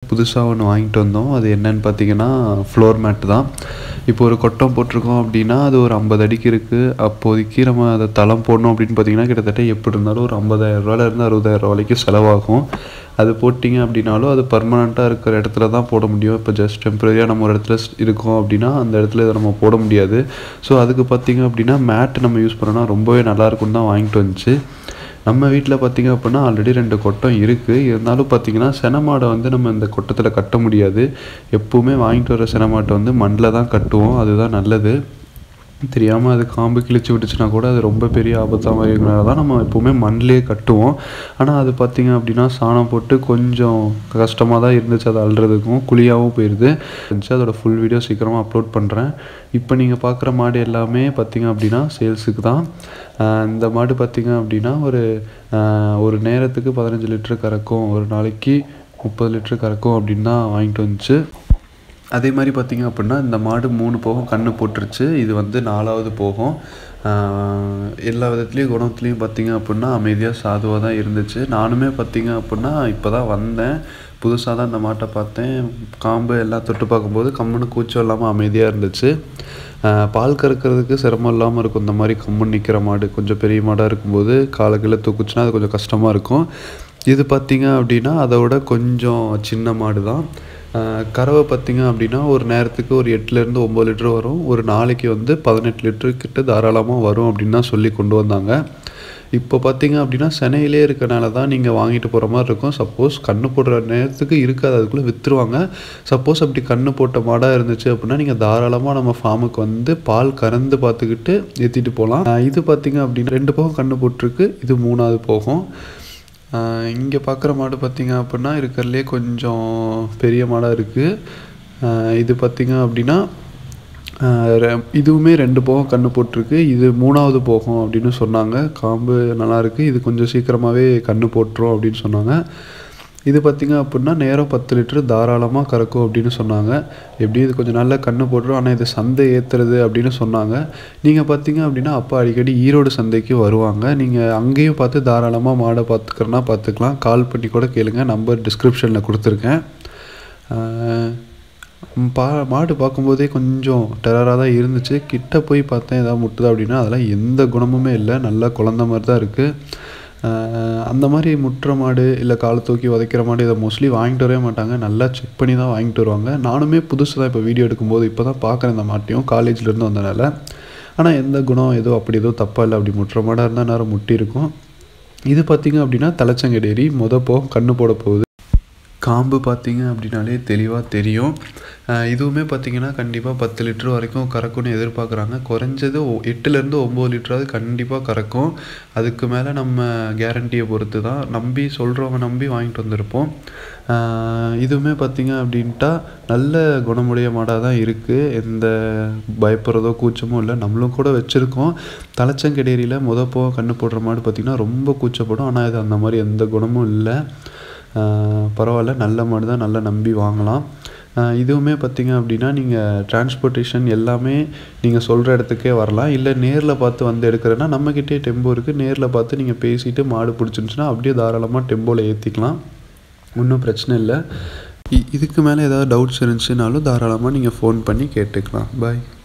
புதுசாக ஒன்று வாங்கிட்டு வந்தோம் அது என்னன்னு பார்த்தீங்கன்னா ஃப்ளோர் மேட் தான் இப்போ ஒரு கொட்டம் போட்டிருக்கோம் அப்படின்னா அது ஒரு ஐம்பது அடிக்கு இருக்குது அப்போதைக்கு நம்ம அதை தளம் போடணும் அப்படின்னு பார்த்தீங்கன்னா கிட்டத்தட்ட எப்படி இருந்தாலும் ஒரு ஐம்பதாயிரம் ரூபாயிலேருந்து அறுபதாயிரம் ரூபா வரைக்கும் செலவாகும் அது போட்டிங்க அப்படின்னாலும் அது பர்மனெண்ட்டாக இருக்கிற இடத்துல தான் போட முடியும் இப்போ ஜஸ்ட் டெம்பரரியாக நம்ம ஒரு இடத்துல ஸ்- இருக்கோம் அப்படின்னா அந்த இடத்துல இதை நம்ம போட முடியாது ஸோ அதுக்கு பார்த்தீங்க அப்படின்னா மேட் நம்ம யூஸ் பண்ணோன்னா ரொம்பவே நல்லா இருக்கும்னு தான் வாங்கிட்டு வந்துச்சு நம்ம வீட்டில் பார்த்தீங்க அப்படின்னா ஆல்ரெடி ரெண்டு கொட்டம் இருக்குது இருந்தாலும் பார்த்தீங்கன்னா செனமாடை வந்து நம்ம இந்த கொட்டத்தில் கட்ட முடியாது எப்பவுமே வாங்கிட்டு வர செனமாட்டை வந்து மண்ணில் தான் கட்டுவோம் அதுதான் நல்லது தெரியாமல் அது காம்பு கிழிச்சு விட்டுச்சுன்னா கூட அது ரொம்ப பெரிய ஆபத்தாக மாதிரி இருக்கிறனால தான் நம்ம எப்போவுமே மண்ணிலே கட்டுவோம் ஆனால் அது பார்த்தீங்க அப்படின்னா சாணம் போட்டு கொஞ்சம் கஷ்டமாக தான் இருந்துச்சு அது அள்ளுறதுக்கும் குழியாகவும் போயிடுது இருந்துச்சு அதோட ஃபுல் வீடியோ சீக்கிரமாக அப்லோட் பண்ணுறேன் இப்போ நீங்கள் பார்க்குற மாடு எல்லாமே பார்த்தீங்க அப்படின்னா சேல்ஸுக்கு தான் ஆஹ் இந்த மாடு பார்த்தீங்க அப்படின்னா ஒரு ஆஹ் ஒரு நேரத்துக்கு பதினஞ்சு லிட்டர் கறக்கும் ஒரு நாளைக்கு முப்பது லிட்டர் கறக்கும் அப்படின்னு தான் வாங்கிட்டு வந்துச்சு அதே மாதிரி பார்த்தீங்க அப்படின்னா இந்த மாடு மூணு போகம் கண்ணு போட்டுருச்சு இது வந்து நாலாவது போகம் ஆஹ் எல்லா விதத்துலேயும் குணத்துலேயும் பார்த்தீங்க அப்படின்னா அமைதியாக சாதுவாக தான் இருந்துச்சு நானுமே பார்த்தீங்க அப்படின்னா இப்போ தான் வந்தேன் புதுசாக தான் இந்த மாட்டை பார்த்தேன் காம்பு எல்லாம் தொட்டு பார்க்கும்போது கம்முன்னு கூச்சம் இல்லாமல் அமைதியாக இருந்துச்சு ஆஹ் பால் கறக்கிறதுக்கு சிரமம் இல்லாமல் இருக்கும் இந்த மாதிரி கம்முன்னு நிற்கிற மாடு கொஞ்சம் பெரிய மாடாக இருக்கும்போது காலை கீழே தூக்குச்சுன்னா அது கொஞ்சம் கஷ்டமாக இருக்கும் இது பார்த்தீங்க அப்படின்னா அதை விட கொஞ்சம் சின்ன மாடு தான் ஆஹ் கறவை பார்த்தீங்க அப்படின்னா ஒரு நேரத்துக்கு ஒரு எட்டுலேருந்து ஒம்பது லிட்டர் வரும் ஒரு நாளைக்கு வந்து பதினெட்டு லிட்டரு கிட்ட தாராளமாக வரும் அப்படின்னு தான் சொல்லி கொண்டு வந்தாங்க இப்போ பார்த்தீங்க அப்படின்னா சென்னையிலே இருக்கனால தான் நீங்கள் வாங்கிட்டு போகிற மாதிரி இருக்கும் சப்போஸ் கண்ணு போடுற நேரத்துக்கு இருக்காது அதுக்குள்ளே விற்றுருவாங்க சப்போஸ் அப்படி கண்ணு போட்ட மாடாக இருந்துச்சு அப்படின்னா நீங்கள் தாராளமாக நம்ம ஃபார்முக்கு வந்து பால் கறந்து பார்த்துக்கிட்டு ஏற்றிட்டு போகலாம் இது பார்த்தீங்க அப்படின்னா ரெண்டு போகம் கண்ணு போட்டிருக்கு இது மூணாவது போகும் இங்கே பார்க்குற மாடு பார்த்தீங்க அப்படின்னா இருக்கிறதுலே கொஞ்சம் பெரிய மாடாக இருக்குது இது பார்த்தீங்க அப்படின்னா ஆஹ் ரெ- இதுவுமே ரெண்டு போகம் கண்ணு போட்டிருக்கு இது மூணாவது போகம் அப்படின்னு சொன்னாங்க காம்பு நல்லா இருக்கு இது கொஞ்சம் சீக்கிரமாகவே கண்ணு போட்டுரும் அப்படின்னு சொன்னாங்க இது பார்த்தீங்க அப்படின்னா நேரம் பத்து லிட்டர் தாராளமாக கறக்கும் அப்படின்னு சொன்னாங்க எப்படி இது கொஞ்சம் நல்ல கண்ணு போட்டுரும் ஆனால் இது சந்தை ஏற்றுறது அப்படின்னு சொன்னாங்க நீங்கள் பார்த்தீங்க அப்படின்னா அப்பா அடிக்கடி ஈரோடு சந்தைக்கு வருவாங்க நீங்கள் அங்கேயும் பார்த்து தாராளமாக மாடை பார்த்துக்கிறனா பார்த்துக்கலாம் கால் பண்ணி கூட கேளுங்க நம்பர் டிஸ்கிரிப்ஷனில் கொடுத்துருக்கேன் ஆஹ் ம், பா மாடு பார்க்கும்போதே கொஞ்சம் டெரராக தான் இருந்துச்சு கிட்ட போய் பார்த்தேன் ஏதாவது முட்டுதா அப்படின்னா அதெல்லாம் எந்த குணமுமே இல்லை நல்லா குழந்த மாதிரி தான் இருக்குது அந்த மாதிரி முட்டுற மாடு இல்லை காலை தூக்கி உதைக்கிற மாடு இதை மோஸ்ட்லி வாங்கிட்டு வரவே மாட்டாங்க நல்லா செக் பண்ணி தான் வாங்கிட்டு வருவாங்க நானுமே புதுசு தான் இப்போ வீடியோ எடுக்கும்போது இப்போ தான் பார்க்குறேன் இந்த மாட்டையும் காலேஜ்லேருந்து வந்தனால ஆனால் எந்த குணம் ஏதோ அப்படி ஏதோ தப்பாக இல்லை அப்படி முட்டுற மாடாக இருந்தால் நேரம் முட்டி இருக்கும் இது பார்த்தீங்க அப்படின்னா தலைச்சங்கடேரி முத போ கண்ணு போட போகுது காம்பு பார்த்தீங்க அப்படின்னாலே தெளிவாக தெரியும் அஹ் இதுவுமே பார்த்தீங்கன்னா கண்டிப்பாக பத்து லிட்டர் வரைக்கும் கறக்கும்னு எதிர்பார்க்குறாங்க குறைஞ்சது ஒ- எட்டுலேருந்து ஒம்பது லிட்டராவது கண்டிப்பாக கறக்கும் அதுக்கு மேலே நம்ம கேரண்டியை பொறுத்து தான் நம்பி சொல்கிறவங்க நம்பி வாங்கிட்டு வந்திருப்போம் அஹ் இதுவுமே பார்த்தீங்க அப்படின்ட்டா நல்ல குணமுடைய மாடாக தான் இருக்குது எந்த பயப்படுறதோ கூச்சமும் இல்லை நம்மளும் கூட வச்சுருக்கோம் தலைச்சங்கடேரியில் முத போ கண்ணு போடுற மாடு பார்த்திங்கன்னா ரொம்ப கூச்சப்படும் ஆனால் இது அந்த மாதிரி எந்த குணமும் இல்லை ஆஹ் பரவாயில்ல நல்ல மாடு தான் நல்லா நம்பி வாங்கலாம் ஆஹ் இதுவுமே பார்த்தீங்க அப்படின்னா நீங்கள் டிரான்ஸ்போர்ட்டேஷன் எல்லாமே நீங்கள் சொல்கிற இடத்துக்கே வரலாம் இல்லை நேரில் பார்த்து வந்து எடுக்கிறேன்னா நம்மக்கிட்டே டெம்போ இருக்குது நேரில் பார்த்து நீங்கள் பேசிட்டு மாடு பிடிச்சிருந்துச்சுன்னா அப்படியே தாராளமாக டெம்போவில் ஏற்றிக்கலாம் ஒன்றும் பிரச்சனை இல்லை இ- இதுக்கு மேலே ஏதாவது டவுட்ஸ் இருந்துச்சுனாலும் தாராளமாக நீங்கள் ஃபோன் பண்ணி கேட்டுக்கலாம் பாய்